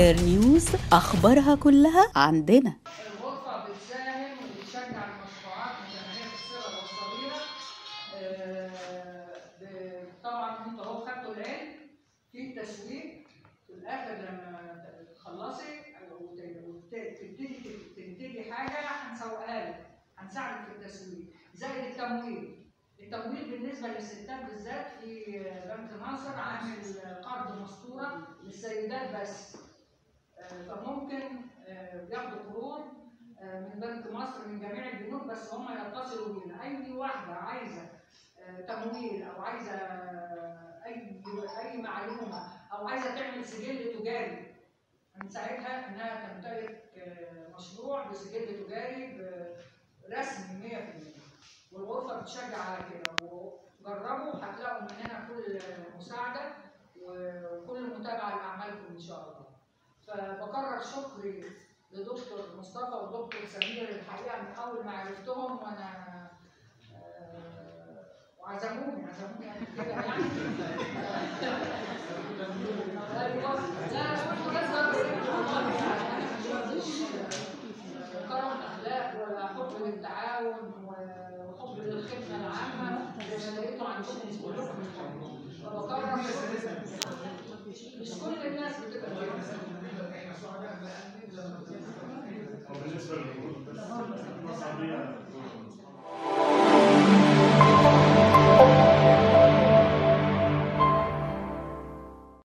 القاهرة نيوز أخبارها كلها عندنا الغرفة بتساهم وبتشجع المشروعات متناهية الصغر والصغيرة آه، ب- طبعا انت اهو خدتوا العلم في التسويق في الاخر لما تخلصي وت- وت- تبتدي تنتجي حاجة هنسوقها لك هنساعدك في التسويق زائد التمويل التمويل بالنسبة للستات بالذات في بنك مصر عامل قرض مسطورة للسيدات بس آه، فممكن آه، بياخدوا قروض آه، من بنك مصر من جميع البنوك بس هم يتصلوا بينا اي واحده عايزه آه، تمويل او عايزه آه، اي اي معلومه او عايزه تعمل سجل تجاري هنساعدها انها تمتلك آه، مشروع بسجل تجاري ب- رسمي 100% والغرفه بتشجع على كده وجربوا هتلاقوا مننا كل مساعده وكل متابعه لاعمالكم ان شاء الله. فبكرر شكري لدكتور مصطفى ودكتور سمير الحقيقه من اول ما عرفتهم وانا آه، وعزموني عزموني قبل كده يعني ايوه لا كنت بس كرم اخلاق وحب للتعاون وحب للخدمه العامه اللي لقيته عندكم كلكم فبكرر مش كل الناس بتبقى كده بالنسبه للجروب بس الناس عاديه